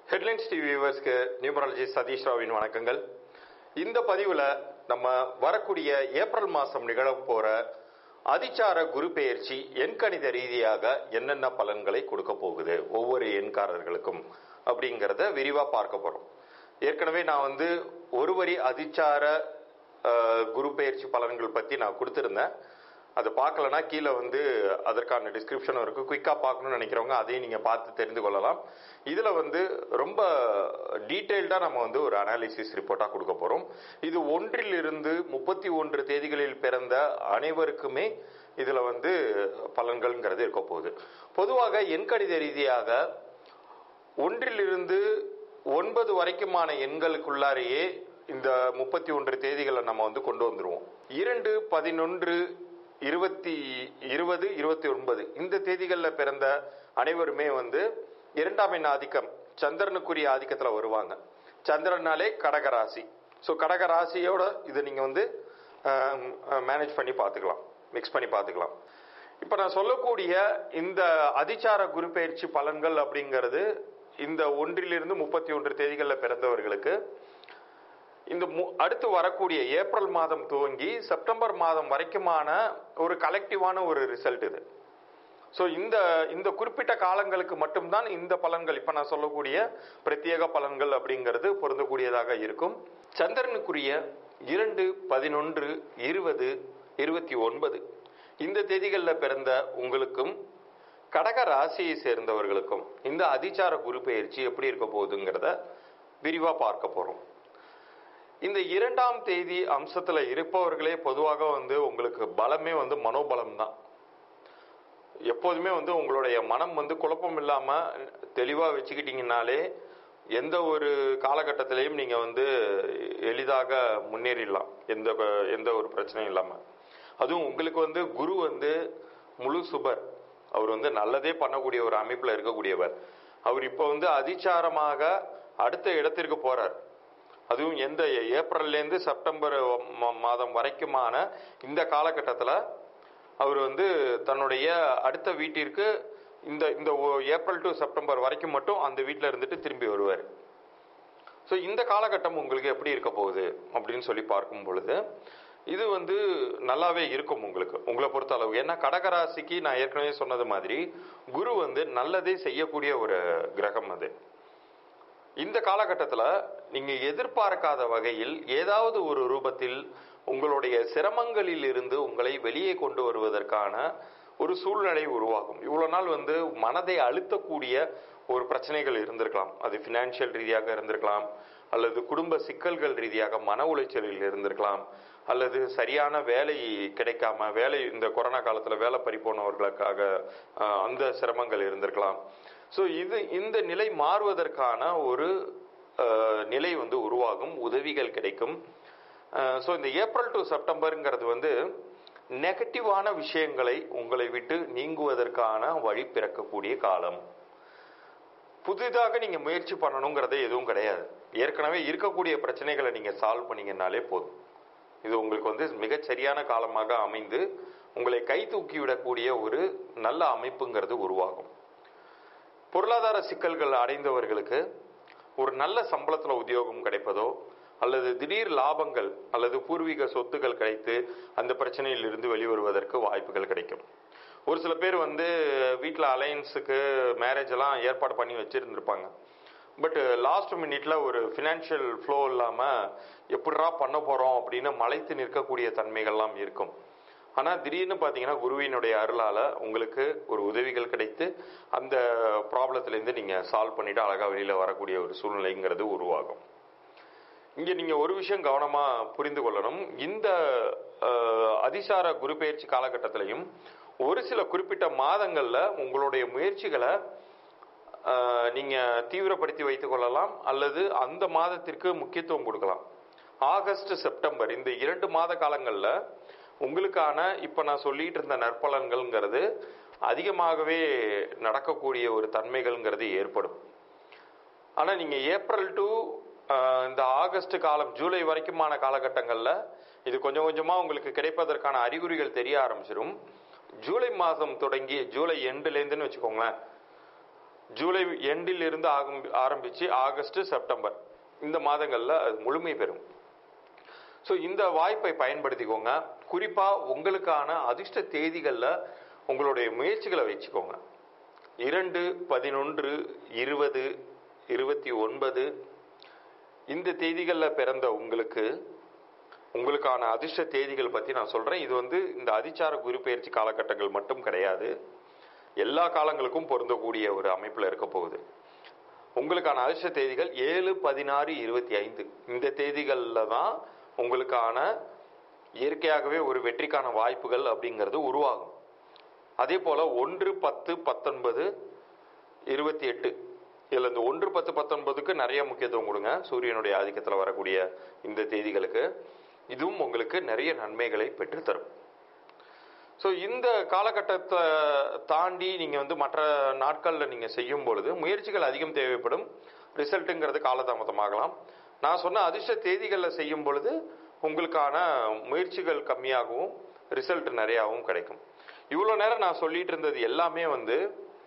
headlines TV வியூவர்ஸ்க்கு numerology Satish ராவின் வணக்கங்கள் இந்த பதிவில் நம்ம வரக்கூடிய ஏப்ரல் மாதம் நிகழப் போகிற அதிச்சார குரு பெயர்ச்சி எண்கணித ரீதியாக என்னென்ன பலன்களை கொடுக்க போகுது ஒவ்வொரு எண்காரர்களுக்கும் அப்படிங்கிறத விரிவாக பார்க்க போகிறோம் ஏற்கனவே நான் வந்து ஒரு வரி அதிச்சார அஹ், குரு பெயர்ச்சி பலன்கள் பற்றி நான் கொடுத்துருந்தேன் அதை பார்க்கலனா கீழே வந்து அதற்கான டிஸ்கிரிப்ஷனும் இருக்குது குயிக்காக பார்க்கணும்னு நினைக்கிறவங்க அதையும் நீங்கள் பார்த்து தெரிந்து கொள்ளலாம் இதில் வந்து ரொம்ப டீட்டெயில்டாக நம்ம வந்து ஒரு அனாலிசிஸ் ரிப்போர்ட்டாக கொடுக்க போகிறோம் இது ஒன்றிலிருந்து முப்பத்தி ஒன்று தேதிகளில் பிறந்த அனைவருக்குமே இதில் வந்து பலன்கள்ங்கிறது இருக்க போகுது பொதுவாக எண்கணித ரீதியாக ஒன்றிலிருந்து ஒன்பது வரைக்குமான எண்களுக்குள்ளாரையே இந்த முப்பத்தி ஒன்று தேதிகளை நம்ம வந்து கொண்டு வந்துருவோம் இரண்டு பதினொன்று இருபத்தி இருபது இருபத்தி ஒன்பது இந்த தேதிகளில் பிறந்த அனைவருமே வந்து இரண்டாம் எண் ஆதிக்கம் சந்திரனுக்குரிய ஆதிக்கத்தில் வருவாங்க சந்திரனாலே கடகராசி ஸோ கடகராசியோட இதை நீங்கள் வந்து மேனேஜ் பண்ணி பார்த்துக்கலாம் மிக்ஸ் பண்ணி பார்த்துக்கலாம் இப்போ நான் சொல்லக்கூடிய இந்த அதிச்சார குரு பயிற்சி பலன்கள் அப்படிங்கிறது இந்த ஒன்றிலிருந்து முப்பத்தி ஒன்று தேதிகளில் பிறந்தவர்களுக்கு இந்த மு- அடுத்து வரக்கூடிய ஏப்ரல் மாதம் துவங்கி செப்டம்பர் மாதம் வரைக்குமான ஒரு கலெக்டிவான ஒரு ரிசல்ட் இது ஸோ இந்த இந்த குறிப்பிட்ட காலங்களுக்கு மட்டும்தான் இந்த பலன்கள் இப்போ நான் சொல்லக்கூடிய பிரத்யேக பலன்கள் அப்படிங்கிறது பொருந்தக்கூடியதாக இருக்கும் சந்திரனுக்குரிய இரண்டு பதினொன்று இருபது இருபத்தி ஒன்பது இந்த தேதிகளில் பிறந்த உங்களுக்கும் கடக ராசியை சேர்ந்தவர்களுக்கும் இந்த அதிச்சார குரு பெயர்ச்சி எப்படி இருக்க போகுதுங்கிறத விரிவாக பார்க்க போகிறோம் இந்த இரண்டாம் தேதி அம்சத்துல இருப்பவர்களே பொதுவாக வந்து உங்களுக்கு பலமே வந்து மனோபலம் தான் எப்போதுமே வந்து உங்களுடைய மனம் வந்து குழப்பம் இல்லாம தெளிவா வச்சுக்கிட்டீங்கனாலே எந்த ஒரு காலகட்டத்திலையும் நீங்க வந்து எளிதாக முன்னேறிடலாம் எந்த எந்த ஒரு பிரச்சனையும் இல்லாம அதுவும் உங்களுக்கு வந்து குரு வந்து முழு சுபர் அவர் வந்து நல்லதே பண்ணக்கூடிய ஒரு அமைப்புல இருக்கக்கூடியவர் அவர் இப்போ வந்து அதிச்சாரமாக அடுத்த இடத்திற்கு போறார் அதுவும் எந்த ஏப்ரல்லேருந்து செப்டம்பர் ம- மாதம் வரைக்குமான இந்த காலகட்டத்தில் அவர் வந்து தன்னுடைய அடுத்த வீட்டிற்கு இந்த இந்த ஒ- ஏப்ரல் டு செப்டம்பர் வரைக்கும் மட்டும் அந்த வீட்டில் இருந்துட்டு திரும்பி வருவார் ஸோ இந்த காலகட்டம் உங்களுக்கு எப்படி இருக்க போகுது அப்படின்னு சொல்லி பார்க்கும் பொழுது இது வந்து நல்லாவே இருக்கும் உங்களுக்கு உங்களை பொறுத்த அளவு ஏன்னா கடகராசிக்கு நான் ஏற்கனவே சொன்னது மாதிரி குரு வந்து நல்லதே செய்யக்கூடிய ஒரு கிரகம் அது இந்த காலகட்டத்தில் நீங்கள் எதிர்பார்க்காத வகையில் ஏதாவது ஒரு ரூபத்தில் உங்களுடைய சிரமங்களில் இருந்து உங்களை வெளியே கொண்டு வருவதற்கான ஒரு சூழ்நிலை உருவாகும் இவ்வளோ நாள் வந்து மனதை அழுத்தக்கூடிய ஒரு பிரச்சனைகள் இருந்திருக்கலாம் அது ஃபினான்ஷியல் ரீதியாக இருந்திருக்கலாம் அல்லது குடும்ப சிக்கல்கள் ரீதியாக மன உளைச்சலில் இருந்திருக்கலாம் அல்லது சரியான வேலை கிடைக்காம வேலை இந்த கொரோனா காலத்தில் வேலை பறி போனவர்களுக்காக அஹ், அந்த சிரமங்கள் இருந்திருக்கலாம் ஸோ இது இந்த நிலை மாறுவதற்கான ஒரு அஹ், நிலை வந்து உருவாகும் உதவிகள் கிடைக்கும் ஸோ இந்த ஏப்ரல் டு செப்டம்பருங்கிறது வந்து நெகட்டிவான விஷயங்களை உங்களை விட்டு நீங்குவதற்கான வழி பிறக்கக்கூடிய காலம் புதிதாக நீங்க முயற்சி பண்ணணுங்கிறதே எதுவும் கிடையாது ஏற்கனவே இருக்கக்கூடிய பிரச்சனைகளை நீங்க சால்வ் பண்ணீங்கன்னாலே போதும் இது உங்களுக்கு வந்து மிகச் சரியான காலமாக அமைந்து உங்களை கை தூக்கி விடக்கூடிய ஒரு நல்ல அமைப்புங்கிறது உருவாகும் பொருளாதார சிக்கல்கள் அடைந்தவர்களுக்கு ஒரு நல்ல சம்பளத்தில் உத்தியோகம் கிடைப்பதோ அல்லது திடீர் லாபங்கள் அல்லது பூர்வீக சொத்துக்கள் கிடைத்து அந்த பிரச்சனையில் இருந்து வெளிவருவதற்கு வாய்ப்புகள் கிடைக்கும் ஒரு சில பேர் வந்து வீட்டில் அலையன்ஸுக்கு மேரேஜ் எல்லாம் ஏற்பாடு பண்ணி வச்சிருந்திருப்பாங்க பட் லாஸ்ட் மினிட்ல ஒரு ஃபினான்ஷியல் ஃப்ளோ இல்லாமல் எப்படிரா பண்ண போகிறோம் அப்படின்னு மலைத்து நிற்கக்கூடிய தன்மைகள்லாம் இருக்கும் ஆனால் திடீர்னு பார்த்தீங்கன்னா குருவினுடைய அருளால் உங்களுக்கு ஒரு உதவிகள் கிடைத்து அந்த ப்ராப்ளத்துலேருந்து நீங்கள் சால்வ் பண்ணிட்டு அழகாக வெளியில் வரக்கூடிய ஒரு சூழ்நிலைங்கிறது உருவாகும் இங்கே நீங்கள் ஒரு விஷயம் கவனமாக புரிந்து கொள்ளணும் இந்த அஹ், அதிசார குரு பெயர்ச்சி காலகட்டத்திலையும் ஒரு சில குறிப்பிட்ட மாதங்களில் உங்களுடைய முயற்சிகளை அஹ், நீங்க தீவிரப்படுத்தி வைத்துக் கொள்ளலாம் அல்லது அந்த மாதத்திற்கு முக்கியத்துவம் கொடுக்கலாம் ஆகஸ்ட் செப்டம்பர் இந்த இரண்டு மாத காலங்களில் உங்களுக்கான இப்போ நான் சொல்லிட்டு இருந்த நற்பலன்கள்ங்கிறது அதிகமாகவே நடக்கக்கூடிய ஒரு தன்மைகள்ங்கிறது ஏற்படும் ஆனால் நீங்கள் ஏப்ரல் டு இந்த ஆகஸ்ட் காலம் ஜூலை வரைக்குமான காலகட்டங்களில் இது கொஞ்சம் கொஞ்சமாக உங்களுக்கு கிடைப்பதற்கான அறிகுறிகள் தெரிய ஆரம்பிச்சிடும் ஜூலை மாதம் தொடங்கி ஜூலை எண்டுலேருந்துன்னு வச்சுக்கோங்களேன் ஜூலை எண்டில் இருந்து ஆகும்- ஆரம்பிச்சு ஆகஸ்ட் செப்டம்பர் இந்த மாதங்கள்ல அது முழுமை பெறும் ஸோ இந்த வாய்ப்பை பயன்படுத்திக்கோங்க குறிப்பா உங்களுக்கான அதிர்ஷ்ட தேதிகள்ல உங்களுடைய முயற்சிகளை வச்சுக்கோங்க இரண்டு பதினொன்று இருபது இருபத்தி ஒன்பது இந்த தேதிகளில் பிறந்த உங்களுக்கு உங்களுக்கான அதிர்ஷ்ட தேதிகள் பத்தி நான் சொல்றேன் இது வந்து இந்த அதிச்சார குரு பெயர்ச்சி காலகட்டங்கள் மட்டும் கிடையாது எல்லா காலங்களுக்கும் பொருந்தக்கூடிய ஒரு அமைப்புல இருக்க போகுது உங்களுக்கான அதிர்ஷ்ட தேதிகள் ஏழு பதினாறு இருபத்தி ஐந்து இந்த தேதிகளில் தான் உங்களுக்கான இயற்கையாகவே ஒரு வெற்றிக்கான வாய்ப்புகள் அப்படிங்கிறது உருவாகும் அதே போல ஒன்று பத்து பத்தொன்பது இருபத்தி எட்டு இதுல இந்த ஒன்று பத்து பத்தொன்பதுக்கு நிறைய முக்கியத்துவம் கொடுங்க சூரியனுடைய ஆதிக்கத்தில் வரக்கூடிய இந்த தேதிகளுக்கு இதுவும் உங்களுக்கு நிறைய நன்மைகளை பெற்றுத்தரும் ஸோ இந்த காலகட்டத்தை தாண்டி நீங்கள் வந்து மற்ற நாட்களில் நீங்கள் செய்யும் பொழுது முயற்சிகள் அதிகம் தேவைப்படும் ரிசல்ட்டுங்கிறது காலதாமதமாகலாம் நான் சொன்ன அதிர்ஷ்ட தேதிகளில் செய்யும் பொழுது உங்களுக்கான முயற்சிகள் கம்மியாகவும் ரிசல்ட் நிறையாவும் கிடைக்கும் இவ்வளோ நேரம் நான் சொல்லிட்டு இருந்தது எல்லாமே வந்து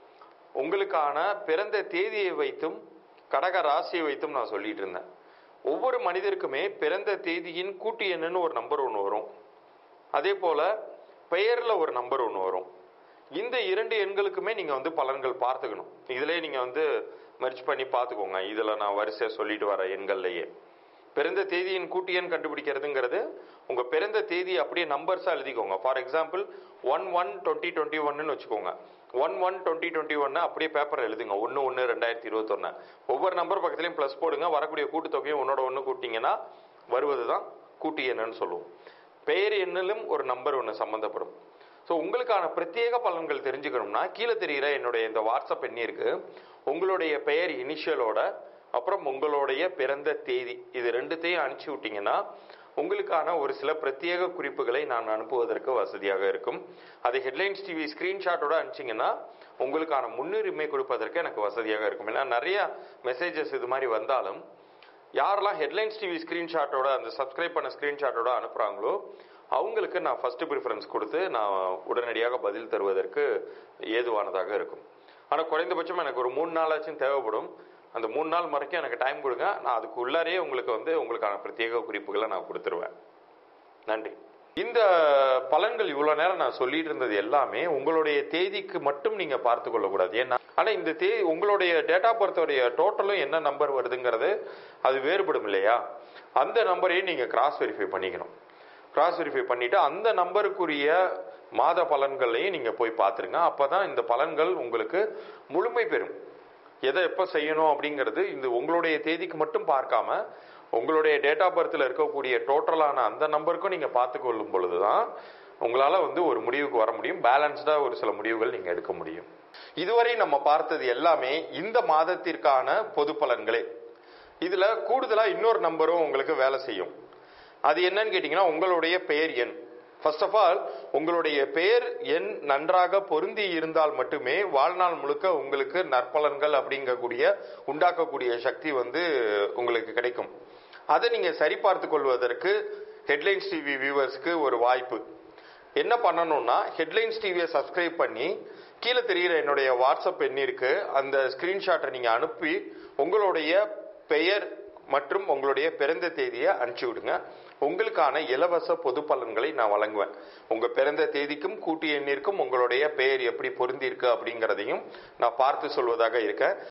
உங்களுக்கான பிறந்த தேதியை வைத்தும் கடக ராசியை வைத்தும் நான் சொல்லிட்டு இருந்தேன் ஒவ்வொரு மனிதருக்குமே பிறந்த தேதியின் கூட்டு எண்ணுன்னு ஒரு நம்பர் ஒன்று வரும் அதே போல பெயர்ல ஒரு நம்பர் ஒன்று வரும் இந்த இரண்டு எண்களுக்குமே நீங்க வந்து பலன்கள் பார்த்துக்கணும் இதுலயே நீங்க வந்து மெர்ச் பண்ணி பார்த்துக்கோங்க இதுல நான் வரிசையா சொல்லிட்டு வர எண்கள்லயே பிறந்த தேதியின் கூட்டு எண் கண்டுபிடிக்கிறதுங்கிறது உங்க பிறந்த தேதி அப்படியே நம்பர்ஸா எழுதிக்கோங்க for example one one twenty twenty ஒன்னு வச்சுக்கோங்க ஒன் ஒன் டுவெண்ட்டி டுவெண்ட்டி ஒன்னு அப்படியே பேப்பர் எழுதுங்க ஒன்று ஒன்று ரெண்டாயிரத்தி இருபத்தொன்னு ஒவ்வொரு நம்பர் பக்கத்துலையும் ப்ளஸ் போடுங்க வரக்கூடிய கூட்டுத்தொகையும் ஒன்னோட ஒன்று கூட்டிங்கன்னா வருவது தான் கூட்டு எண்ணுன்னு சொல்லுவோம் பெயர் எண்ணிலும் ஒரு நம்பர் ஒன்று சம்மந்தப்படும் ஸோ உங்களுக்கான பிரத்யேக பலன்கள் தெரிஞ்சுக்கணும்னா கீழே தெரிகிற என்னுடைய இந்த வாட்ஸ்அப் எண்ணிற்கு உங்களுடைய பெயர் இனிஷியலோட அப்புறம் உங்களுடைய பிறந்த தேதி இது ரெண்டுத்தையும் அனுப்பிச்சு விட்டீங்கன்னா உங்களுக்கான ஒரு சில பிரத்யேக குறிப்புகளை நான் அனுப்புவதற்கு வசதியாக இருக்கும் அதை ஹெட்லைன்ஸ் டிவி ஸ்கிரீன்ஷாட்டோட அனுப்பிச்சிங்கன்னா உங்களுக்கான முன்னுரிமை கொடுப்பதற்கு எனக்கு வசதியாக இருக்கும் ஏன்னா நிறைய மெசேஜஸ் இது மாதிரி வந்தாலும் யாரெல்லாம் ஹெட்லைன்ஸ் டிவி ஸ்கிரீன்ஷாட்டோட அந்த சப்ஸ்கிரைப் பண்ண ஸ்கிரீன்ஷாட்டோட அனுப்புறாங்களோ அவங்களுக்கு நான் ஃபர்ஸ்ட் ப்ரிஃபரன்ஸ் கொடுத்து நான் உடனடியாக பதில் தருவதற்கு ஏதுவானதாக இருக்கும் ஆனால் குறைந்தபட்சம் எனக்கு ஒரு மூணு நாளாச்சும் தேவைப்படும் அந்த மூணு நாள் வரைக்கும் எனக்கு டைம் கொடுங்க நான் அதுக்கு உள்ளாரையே உங்களுக்கு வந்து உங்களுக்கான பிரத்யேக குறிப்புகளை நான் கொடுத்துருவேன் நன்றி இந்த பலன்கள் இவ்வளவு நேரம் நான் சொல்லிட்டு இருந்தது எல்லாமே உங்களுடைய தேதிக்கு மட்டும் நீங்க பார்த்து கொள்ளக்கூடாது ஏன்னா ஆனா இந்த தேதி உங்களுடைய டேட் ஆஃப் பர்த்தோடைய டோட்டலும் என்ன நம்பர் வருதுங்கிறது அது வேறுபடும் இல்லையா அந்த நம்பரையும் நீங்க கிராஸ் வெரிஃபை பண்ணிக்கணும் கிராஸ் வெரிஃபை பண்ணிட்டு அந்த நம்பருக்குரிய மாத பலன்களையும் நீங்க போய் பார்த்துருங்க அப்பதான் இந்த பலன்கள் உங்களுக்கு முழுமை பெறும் எதை எப்போ செய்யணும் அப்படிங்கிறது இந்த உங்களுடைய தேதிக்கு மட்டும் பார்க்காம உங்களுடைய டேட் ஆஃப் பர்த்தில் இருக்கக்கூடிய டோட்டலான அந்த நம்பருக்கும் நீங்கள் பார்த்து கொள்ளும் பொழுது தான் உங்களால் வந்து ஒரு முடிவுக்கு வர முடியும் பேலன்ஸ்டாக ஒரு சில முடிவுகள் நீங்கள் எடுக்க முடியும் இதுவரை நம்ம பார்த்தது எல்லாமே இந்த மாதத்திற்கான பொது பலன்களே இதில் கூடுதலாக இன்னொரு நம்பரும் உங்களுக்கு வேலை செய்யும் அது என்னன்னு கேட்டிங்கன்னா உங்களுடைய பெயர் எண் ஃபர்ஸ்ட் ஆஃப் ஆல் உங்களுடைய பெயர் எண் நன்றாக பொருந்தி இருந்தால் மட்டுமே வாழ்நாள் முழுக்க உங்களுக்கு நற்பலன்கள் அப்படிங்கக்கூடிய உண்டாக்கக்கூடிய சக்தி வந்து உங்களுக்கு கிடைக்கும் அதை நீங்க சரிபார்த்து கொள்வதற்கு ஹெட்லைன்ஸ் டிவி வியூவர்ஸ்க்கு ஒரு வாய்ப்பு என்ன பண்ணணும்னா ஹெட்லைன்ஸ் டிவியை சப்ஸ்கிரைப் பண்ணி கீழே தெரிகிற என்னுடைய வாட்ஸ்அப் எண்ணிற்கு அந்த ஸ்கிரீன்ஷாட்டை நீங்க அனுப்பி உங்களுடைய பெயர் மற்றும் உங்களுடைய பிறந்த தேதியை அனுப்பிச்சு விடுங்க உங்களுக்கான இலவச பொது பலன்களை நான் வழங்குவேன் உங்க பிறந்த தேதிக்கும் கூட்டு எண்ணிற்கும் உங்களுடைய பெயர் எப்படி பொருந்தி இருக்கு அப்படிங்கிறதையும் நான் பார்த்து சொல்வதாக இருக்கேன்